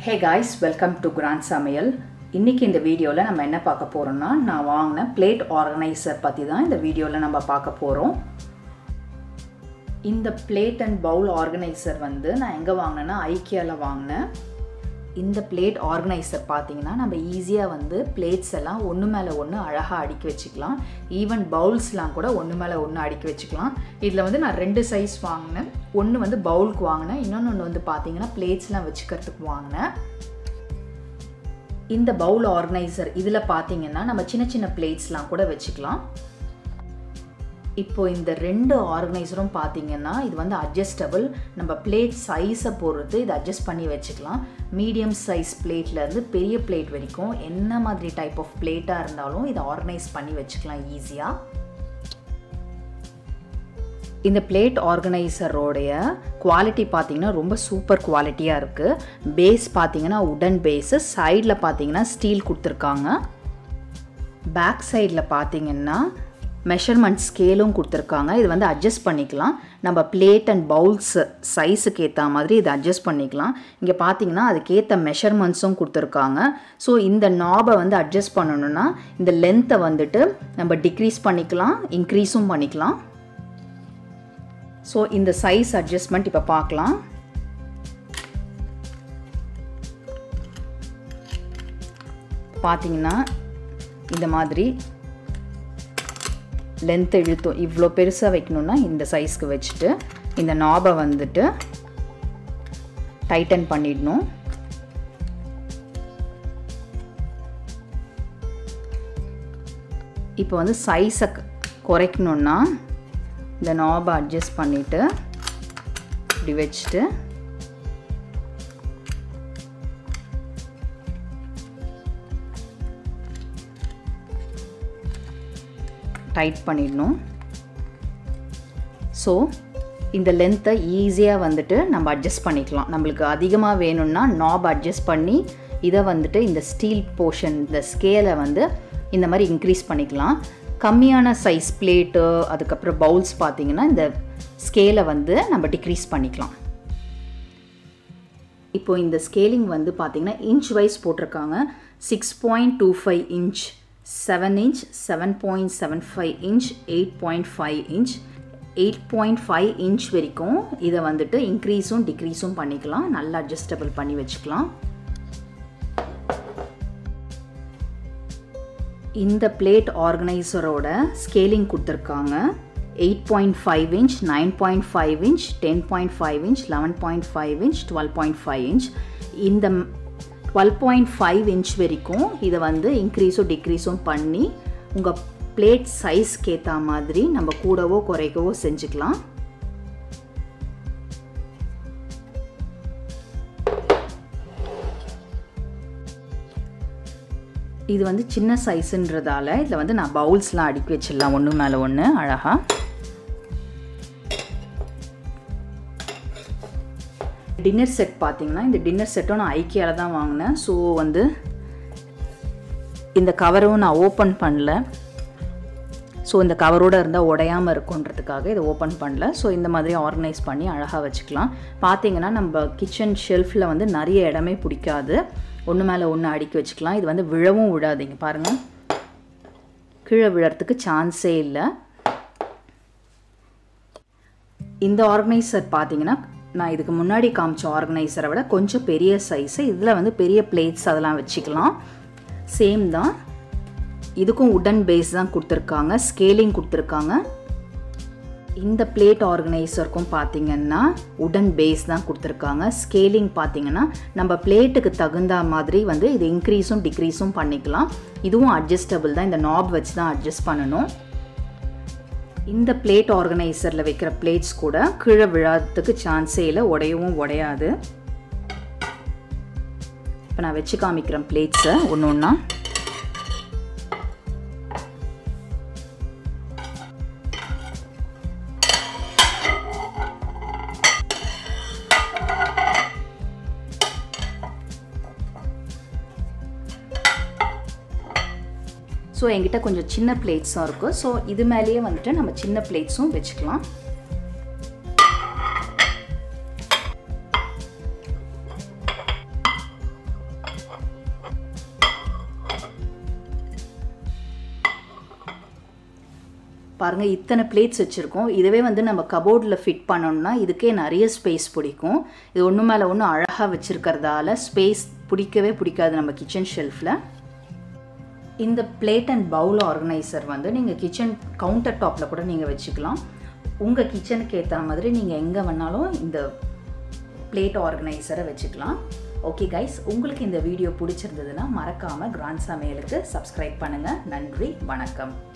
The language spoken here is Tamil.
hey guys welcome to grand Samayal இன்றைக்கி இந்த வீடியோவில் நம்ம என்ன பார்க்க போகிறோம்னா நான் வாங்கின பிளேட் ஆர்கனைசர் பற்றி தான் இந்த வீடியோவில் நம்ம பார்க்க போகிறோம் இந்த பிளேட் அண்ட் பவுல் ஆர்கனைசர் வந்து நான் எங்கே வாங்கினேன்னா ஐக்கியாவில் வாங்கினேன் இந்த பிளேட் ஆர்கனைசர் பார்த்தீங்கன்னா நம்ம ஈஸியாக வந்து பிளேட்ஸ் எல்லாம் ஒன்று மேலே ஒன்று அழகாக அடுக்கி வச்சுக்கலாம் ஈவன் பவுல்ஸ்லாம் கூட ஒன்று மேலே ஒன்று அடுக்கி வச்சுக்கலாம் இதில் வந்து நான் ரெண்டு சைஸ் வாங்கினேன் ஒன்று வந்து பவுலுக்கு வாங்கினேன் இன்னொன்று ஒன்று வந்து பார்த்தீங்கன்னா பிளேட்ஸ்லாம் வச்சுக்கிறதுக்கு வாங்கினேன் இந்த பவுல் ஆர்கனைசர் இதில் பார்த்தீங்கன்னா நம்ம சின்ன சின்ன பிளேட்ஸ்லாம் கூட வச்சுக்கலாம் இப்போ இந்த ரெண்டு ஆர்கனைசரும் பார்த்தீங்கன்னா இது வந்து அட்ஜஸ்டபிள் நம்ம பிளேட் சைஸை பொறுத்து இதை அட்ஜஸ்ட் பண்ணி வச்சுக்கலாம் மீடியம் சைஸ் பிளேட்லேருந்து பெரிய பிளேட் வரைக்கும் என்ன மாதிரி டைப் ஆஃப் பிளேட்டாக இருந்தாலும் இதை ஆர்கனைஸ் பண்ணி வச்சுக்கலாம் ஈஸியாக இந்த பிளேட் ஆர்கனைசரோடைய குவாலிட்டி பார்த்தீங்கன்னா ரொம்ப சூப்பர் குவாலிட்டியாக இருக்குது பேஸ் பார்த்தீங்கன்னா உடன் பேஸு சைடில் பார்த்தீங்கன்னா ஸ்டீல் கொடுத்துருக்காங்க பேக் சைடில் பார்த்தீங்கன்னா மெஷர்மெண்ட் ஸ்கேலும் கொடுத்துருக்காங்க இது வந்து அட்ஜஸ்ட் பண்ணிக்கலாம் நம்ம பிளேட் அண்ட் பவுல்ஸ் சைஸுக்கு ஏற்ற மாதிரி இதை அட்ஜஸ்ட் பண்ணிக்கலாம் இங்கே பார்த்தீங்கன்னா அதுக்கேற்ற மெஷர்மெண்ட்ஸும் கொடுத்துருக்காங்க ஸோ இந்த நாபை வந்து அட்ஜஸ்ட் பண்ணணுன்னா இந்த லென்த்தை வந்துட்டு நம்ம டிக்ரீஸ் பண்ணிக்கலாம் இன்க்ரீஸும் பண்ணிக்கலாம் ஸோ இந்த சைஸ் அட்ஜஸ்ட்மெண்ட் இப்போ பார்க்கலாம் பார்த்தீங்கன்னா இந்த மாதிரி லென்த் இழுத்தும் இவ்வளோ பெருசாக வைக்கணுன்னா இந்த சைஸ்க்கு வச்சுட்டு இந்த நாபை வந்துட்டு டைட்டன் பண்ணிடணும் இப்போ வந்து சைஸை குறைக்கணுன்னா இந்த நாபை அட்ஜஸ்ட் பண்ணிவிட்டு இப்படி வச்சுட்டு டைட் பண்ணிடணும் ஸோ இந்த லென்த்தை ஈஸியாக வந்துட்டு நம்ம அட்ஜஸ்ட் பண்ணிக்கலாம் நம்மளுக்கு அதிகமாக வேணும்னா நாப் அட்ஜஸ்ட் பண்ணி இதை வந்துட்டு இந்த ஸ்டீல் போர்ஷன் இந்த ஸ்கேலை வந்து இந்த மாதிரி இன்க்ரீஸ் பண்ணிக்கலாம் கம்மியான சைஸ் பிளேட்டு அதுக்கப்புறம் பவுல்ஸ் பார்த்திங்கன்னா இந்த ஸ்கேலை வந்து நம்ம டிக்ரீஸ் பண்ணிக்கலாம் இப்போ இந்த ஸ்கேலிங் வந்து பார்த்திங்கன்னா இன்ச் வைஸ் போட்டிருக்காங்க six point two five inch seven inch seven point seven five inch eight point five inch eight point five inch வரைக்கும் இதை வந்துட்டு இன்க்ரீஸும் டிக்ரீஸும் பண்ணிக்கலாம் நல்லா அட்ஜஸ்டபிள் பண்ணி வச்சுக்கலாம் இந்த பிளேட் ஆர்கனைசரோட ஸ்கேலிங் கொடுத்துருக்காங்க eight point five inch nine point five inch ten point five inch eleven point five inch twelve point five inch இந்த டுவெல் பாயிண்ட் ஃபைவ் இன்ச் வரைக்கும் இதை வந்து இன்க்ரீஸும் டிக்ரீஸும் பண்ணி உங்கள் பிளேட் சைஸ்க்கு ஏற்ற மாதிரி நம்ம கூடவோ குறைக்கவோ செஞ்சுக்கலாம் இது வந்து சின்ன சைஸுன்றதால இதில் வந்து நான் பவுல்ஸ்லாம் அடுக்கி வச்சிடலாம் ஒன்று மேலே ஒன்று அழகாக டின்னர் செட் பார்த்தீங்கன்னா இந்த டின்னர் செட்டும் நான் ஐக்கியாவில் தான் வாங்கினேன் ஸோ வந்து இந்த கவரும் நான் ஓப்பன் பண்ணல ஸோ இந்த கவரோடு இருந்தால் உடையாமல் இருக்குன்றதுக்காக இதை ஓப்பன் பண்ணல ஸோ இந்த மாதிரி ஆர்கனைஸ் பண்ணி அழகாக வச்சுக்கலாம் பார்த்தீங்கன்னா நம்ம கிச்சன் ஷெல்ஃபில் வந்து நிறைய இடமே பிடிக்காது ஒன்று மேலே ஒன்று அடுக்கி வச்சுக்கலாம் இது வந்து விழவும் விழாதீங்க பாருங்கள் கீழே விழறதுக்கு சான்ஸே இல்லை இந்த ஆர்கனைசர் பார்த்தீங்கன்னா நான் இதுக்கு முன்னாடி காமிச்ச ஆர்கனைசரை விட கொஞ்சம் பெரிய சைஸு இதில் வந்து பெரிய பிளேட்ஸ் அதெல்லாம் வச்சுக்கலாம் சேம் தான் இதுக்கும் உடன் பேஸ் தான் கொடுத்துருக்காங்க ஸ்கேலிங் கொடுத்துருக்காங்க இந்த பிளேட் ஆர்கனைசருக்கும் பார்த்தீங்கன்னா உடன் பேஸ் தான் கொடுத்துருக்காங்க ஸ்கேலிங் பார்த்தீங்கன்னா நம்ம பிளேட்டுக்கு தகுந்த மாதிரி வந்து இது இன்க்ரீஸும் டிக்ரீஸும் பண்ணிக்கலாம் இதுவும் அட்ஜஸ்டபிள் தான் இந்த நாப் வச்சு தான் அட்ஜஸ்ட் பண்ணணும் இந்த பிளேட் ஆர்கனைசரில் வைக்கிற பிளேட்ஸ் கூட கீழே விழாததுக்கு சான்ஸே இல்லை உடையவும் உடையாது இப்போ நான் வச்சு காமிக்கிறேன் பிளேட்ஸை ஒன்று ஒன்றா ஸோ என்கிட்ட கொஞ்சம் சின்ன பிளேட்ஸும் இருக்குது ஸோ இது மேலேயே வந்துட்டு நம்ம சின்ன பிளேட்ஸும் வச்சுக்கலாம் பாருங்கள் இத்தனை பிளேட்ஸ் வச்சுருக்கோம் இதுவே வந்து நம்ம கபோர்டில் ஃபிட் பண்ணோம்னா இதுக்கே நிறைய ஸ்பேஸ் பிடிக்கும் இது ஒன்று மேலே ஒன்று அழகாக வச்சுருக்கிறதால ஸ்பேஸ் பிடிக்கவே பிடிக்காது நம்ம கிச்சன் ஷெல்ஃபில் இந்த பிளேட் அண்ட் பவுல் ஆர்கனைசர் வந்து நீங்கள் கிச்சன் கவுண்டர் டாப்பில் கூட நீங்கள் வச்சுக்கலாம் உங்கள் கிச்சனுக்கு ஏற்ற மாதிரி நீங்கள் எங்கே வேணாலும் இந்த பிளேட் ஆர்கனைசரை வச்சுக்கலாம் ஓகே கைஸ் உங்களுக்கு இந்த வீடியோ பிடிச்சிருந்ததுன்னா மறக்காமல் கிராண்ட் சமையலுக்கு சப்ஸ்கிரைப் பண்ணுங்கள் நன்றி வணக்கம்